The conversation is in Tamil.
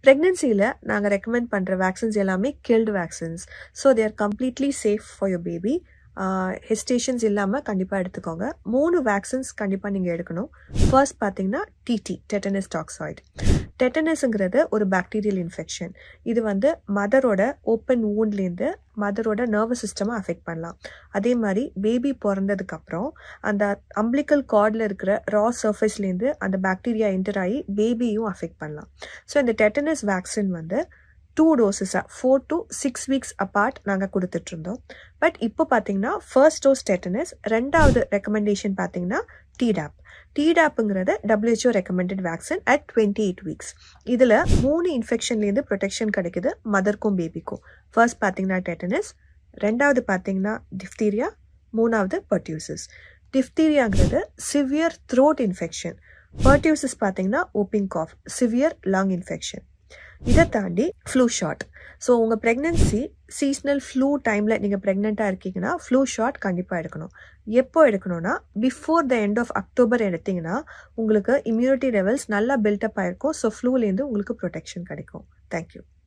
ப்ரெக்னென்சியில் நாங்கள் ரெக்கமெண்ட் பண்ணுற வேக்சின்ஸ் எல்லாமே killed vaccines so they're completely safe for your baby hesitations இல்லாமல் கண்டிப்பாக எடுத்துக்கோங்க மூணு வேக்சின்ஸ் கண்டிப்பாக நீங்கள் எடுக்கணும் ஃபர்ஸ்ட் பார்த்தீங்கன்னா டிடி டெட்டனஸ் டாக்ஸாய்டு டெட்டனஸ்ங்கிறது ஒரு பாக்டீரியல் இன்ஃபெக்ஷன் இது வந்து மதரோட ஓப்பன் வூண்ட்லேருந்து மதரோட நர்வஸ் சிஸ்டமை அஃபெக்ட் பண்ணலாம் அதே மாதிரி பேபி பிறந்ததுக்கப்புறம் அந்த அம்பிளிக்கல் கார்டில் இருக்கிற ரா சர்ஃபேஸ்லேருந்து அந்த பாக்டீரியா என்டர் ஆகி பேபியும் அஃபெக்ட் பண்ணலாம் ஸோ இந்த டெட்டனஸ் வேக்சின் வந்து டூ டோசஸாக four to six weeks apart நாங்கள் கொடுத்துட்ருந்தோம் பட் இப்போ பார்த்தீங்கன்னா ஃபர்ஸ்ட் டோஸ் டெட்டனஸ் ரெண்டாவது ரெக்கமெண்டேஷன் பார்த்தீங்கன்னா டிடாப் டிடாப்புங்கிறது WHO recommended vaccine at twenty eight weeks இதில் மூணு இன்ஃபெக்ஷன்லேருந்து ப்ரொடெக்ஷன் கிடைக்குது மதருக்கும் பேபிக்கும் ஃபர்ஸ்ட் பார்த்தீங்கன்னா டெட்டனஸ் ரெண்டாவது பார்த்தீங்கன்னா டிஃப்தீரியா மூணாவது பர்டியூசஸ் டிஃப்தீரியாங்கிறது சிவியர் த்ரோட் இன்ஃபெக்ஷன் பர்டியூசஸ் பார்த்தீங்கன்னா whooping cough severe lung infection இதை தாண்டி ஃப்ளூ ஷாட் ஸோ உங்கள் ப்ரெக்னென்சி சீஸ்னல் ஃப்ளூ டைமில் நீங்கள் ப்ரெக்னெண்ட்டாக இருக்கீங்கன்னா ஃப்ளூ ஷாட் கண்டிப்பாக எடுக்கணும் எப்போ எடுக்கணும்னா before the end of October எடுத்தீங்கன்னா உங்களுக்கு இம்யூனிட்டி லெவல்ஸ் நல்லா பில்டப் ஆயிருக்கும் ஸோ ஃப்ளூலேருந்து உங்களுக்கு ப்ரொடெக்ஷன் கிடைக்கும் தேங்க்யூ